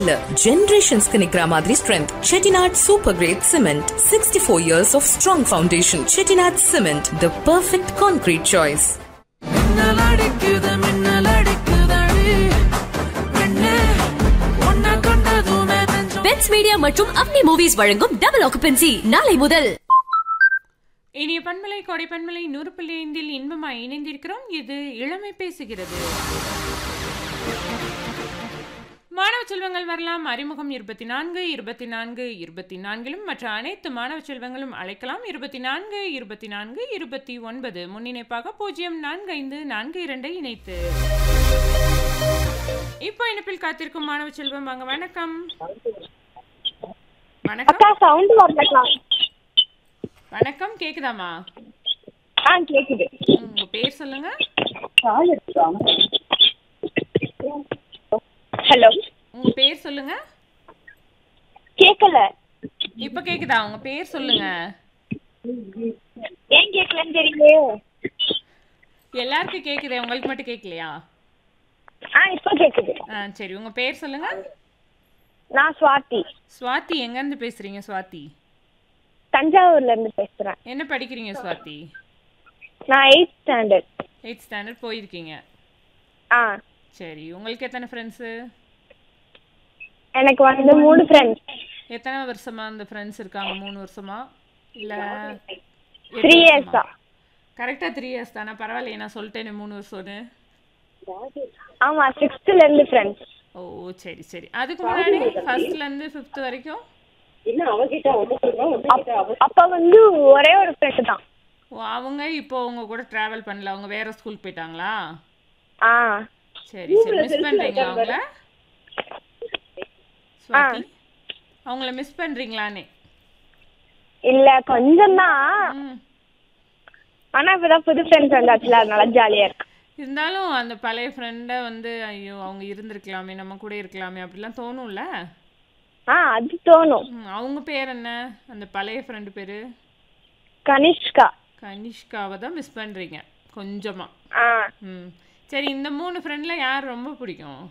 இல்ல ஜெனரேஷன்ஸ்க்கு நிக்கிற மாதிரி strength Chettinad super great cement sixty four years of strong foundation Chettinad cement the perfect concrete choice மின்னல் அடிக்குது மின்னல் அடிக்குதடி பெண்ணே உன்னை கண்டதுமே நெஞ்சம் பெட்ஸ் மீடியா மற்றும் அப்னி மூவிஸ் வழங்கும் டபுள் ஆக்குபென்சி நாளை முதல் இனிய பண்பலை கொடை பண்பலை நூறு புள்ளி ஐந்தில் இன்பமாய் இணைந்திருக்கிறோம் இது இளமை பேசுகிறது மாணவ செல்வங்கள் வரலாம் அறிமுகம் இருபத்தி நான்கு இருபத்தி நான்கு இருபத்தி நான்கிலும் மற்ற அனைத்து மாணவ செல்வங்களும் அழைக்கலாம் இருபத்தி நான்கு இருபத்தி நான்கு இருபத்தி ஒன்பது முன்னிணைப்பாக பூஜ்ஜியம் நான்கு ஐந்து நான்கு இரண்டை இணைத்து இப்போ இணைப்பில் காத்திருக்கும் மாணவ செல்வம் வாங்க வணக்கம் வணக்கம் அக்கா சவுண்ட் வரலக்கா வணக்கம் கேக்குதாமா ஆ கேக்குது உங்க பேர் சொல்லுங்க ஹலோ உங்க பேர் சொல்லுங்க கேக்கல இப்ப கேக்குதா உங்க பேர் சொல்லுங்க ஏன் கேக்கலன்னு தெரியலையே எல்லாருக்கும் கேக்குதே உங்களுக்கு மட்டும் கேட்கலையா ஆ இப்போ கேக்குது ஆ சரி உங்க பேர் சொல்லுங்க நான் சுவாதி சுவாதி எங்க இருந்து பேசுறீங்க சுவாதி தஞ்சாவூர்ல இருந்து பேசுறேன் என்ன படிக்கிறீங்க சுவாதி நான் எயிட் ஸ்டாண்டர்ட் எயிட் ஸ்டாண்டர்ட் போயிருக்கீங்க ஆ சரி உங்களுக்கு எத்தனை ஃப்ரெண்ட்ஸு எனக்கு வந்து மூணு ஃப்ரெண்ட்ஸ் எத்தனை வருஷமா அந்த ஃப்ரெண்ட்ஸ் இருக்காங்க மூணு வருஷமா இல்ல த்ரீ இயர்ஸா கரெக்டா த்ரீ இயர்ஸ் தானே பரவாயில்லையே நான் சொல்லிட்டேனே மூணு வருஷம்னு ஆமா சிக்ஸ்த்ல இருந்து ஃப்ரெண்ட்ஸ் ஓ சரி சரி அதுக்கு முன்னாடி ஃபர்ஸ்ட்ல இருந்து ஃபிஃப்த் வரைக்கும் அப்ப வந்து ஒரே ஒரு ஃப்ரெண்ட் தான் ஓ அவங்க இப்போ உங்க கூட டிராவல் பண்ணல அவங்க வேற ஸ்கூல் போயிட்டாங்களா ஆ சரி சரி மிஸ் பண்றீங்களா அவங்கள ஸ்வாதி அவங்கள மிஸ் பண்றீங்களானே இல்ல கொஞ்சம் தான் ம் ஆனா இப்பதான் புது ஃப்ரெண்ட்ஸ் வந்தாச்சுல அதனால ஜாலியா இருக்கு இருந்தாலும் அந்த பழைய ஃப்ரெண்டை வந்து ஐயோ அவங்க இருந்திருக்கலாமே நம்ம கூட இருக்கலாமே அப்படிலாம் தோணும்ல ஆ அது தோணும் ம், அவங்க பேர் என்ன அந்த பழைய ஃப்ரெண்டு பேரு கனிஷ்கா கனிஷ்காவை தான் மிஸ் பண்றீங்க கொஞ்சமா ஆ ம் சரி இந்த மூணு ஃப்ரெண்ட்ல யார் ரொம்ப பிடிக்கும்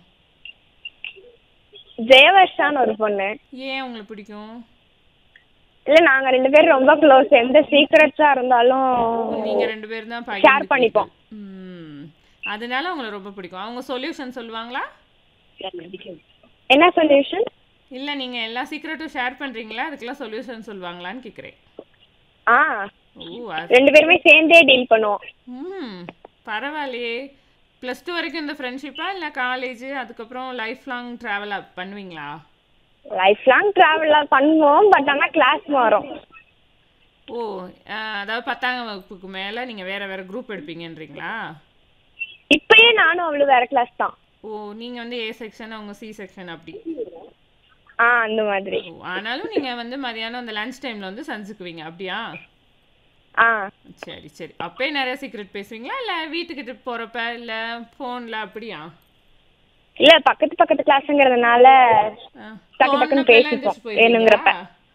ஜெயவர்ஷான்னு ஒரு பொண்ணு ஏன் உங்களுக்கு பிடிக்கும் இல்ல நாங்க ரெண்டு பேரும் ரொம்ப க்ளோஸ் எந்த சீக்ரெட்ஸா இருந்தாலும் நீங்க ரெண்டு பேரும் தான் Share பண்ணிப்போம். ம் அதனால அவங்கள ரொம்ப பிடிக்கும் அவங்க சொல்யூஷன் சொல்லுவாங்களா என்ன சொல்யூஷன் இல்ல நீங்க எல்லா சீக்ரெட்டும் ஷேர் பண்றீங்களா அதுக்கெல்லாம் சொல்யூஷன் சொல்லுவாங்களான்னு கேக்குறேன் ஆ ஓ அது ரெண்டு பேருமே சேர்ந்தே டீல் பண்ணுவோம் ம் பரவாயில்லையே ப்ளஸ் டூ வரைக்கும் இந்த ஃப்ரெண்ட்ஷிப்பா இல்லை காலேஜ் அதுக்கப்புறம் லைஃப் லாங் ட்ராவல் பண்ணுவீங்களா லைஃப் லாங் டிராவல் பண்ணுவோம் பட் ஆனா கிளாஸ் மாறும் ஓ அஹ், அதாவது பத்தாம் வகுப்புக்கு மேலே நீங்கள் வேற வேற குரூப் எடுப்பீங்கன்றீங்களா இப்பயே நானும் அவளும் வேற கிளாஸ் தான் ஓ நீங்கள் வந்து ஏ செக்ஷன் அவங்க சி செக்ஷன் அப்படி ஆ அந்த மாதிரி ஓ ஆனாலும் நீங்கள் வந்து மதியானம் அந்த லஞ்ச் டைமில் வந்து சந்திச்சுக்குவீங்க அப்படியா ஆ சரி சரி அப்பயே நிறைய சீக்ரெட் பேசுவீங்களா இல்லை வீட்டுக்கிட்ட போகிறப்ப இல்லை ஃபோனில் அப்படியா இல்ல பக்கத்து பக்கத்து கிளாஸ்ங்கிறதுனால ஆ, டக்கு டக்குன்னு போனப்பெல்லாம் பேசிப்போம், எந்திரிச்சு போயிருவீங்களா? வேணுங்கிறப்ப.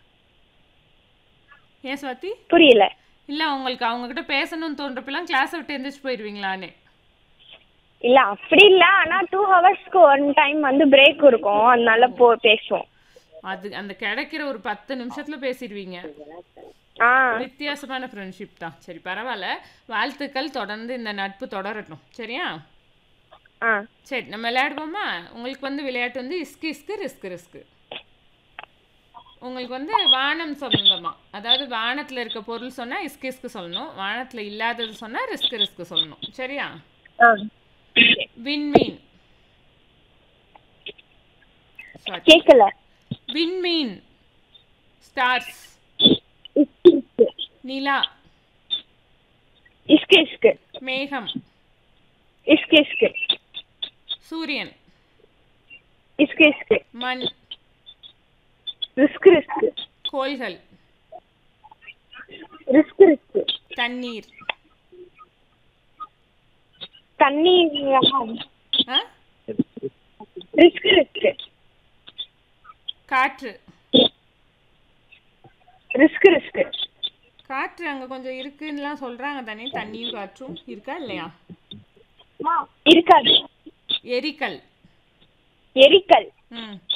ஏன் சுவாதி புரியல இல்ல உங்களுக்கு அவங்க கிட்ட பேசணும்னு தோன்றப்பெல்லாம் கிளாஸ் விட்டு எந்திரிச்சு போயிருவீங்களான்னு இல்ல அப்படி இல்ல ஆனா டூ ஹவர்ஸ்க்கு ஒன் டைம் வந்து பிரேக் இருக்கும் அதனால போ பேசுவோம் அது அந்த கிடைக்கிற ஒரு பத்து நிமிஷத்துல பேசிடுவீங்க ஆ வித்தியாசமான ஃப்ரெண்ட்ஷிப் தான் சரி பரவாயில்ல வாழ்த்துக்கள் தொடர்ந்து இந்த நட்பு தொடரட்டும் சரியா ஆ சரி நம்ம விளையாடுவோமா உங்களுக்கு வந்து விளையாட்டு வந்து இஸ்கு இஸ்கு ரிஸ்க் ரிஸ்க் உங்களுக்கு வந்து வானம் சம்பந்தமா அதாவது வானத்துல இருக்க பொருள் சொன்னா இஸ்கு இஸ்கு சொல்லணும் வானத்துல இல்லாதது சொன்னா ரிஸ்க் ரிஸ்க் சொல்லணும் சரியா ஆ விண்மீன் Sorry. கேக்கல விண்மீன் ஸ்டார்ஸ் நிலா இஸ்கு இஸ்கு மேகம் இஸ்கு இஸ்கு சூரியன் இஸ்கு இஸ்கு மண் ரிஸ்க் ரிஸ்க் கோள்கள் ரிஸ்க் ரிஸ்க் தண்ணீர் தண்ணி ஆ? ரிஸ்க் ரிஸ்க் காற்று ரிஸ்க் ரிஸ்க் காற்று அங்க கொஞ்சம் இருக்குன்னுலாம் சொல்றாங்க தானே தண்ணியும் காற்றும் இருக்கா இல்லையா இருக்காது எரிக்கல் எரிக்கல் ம்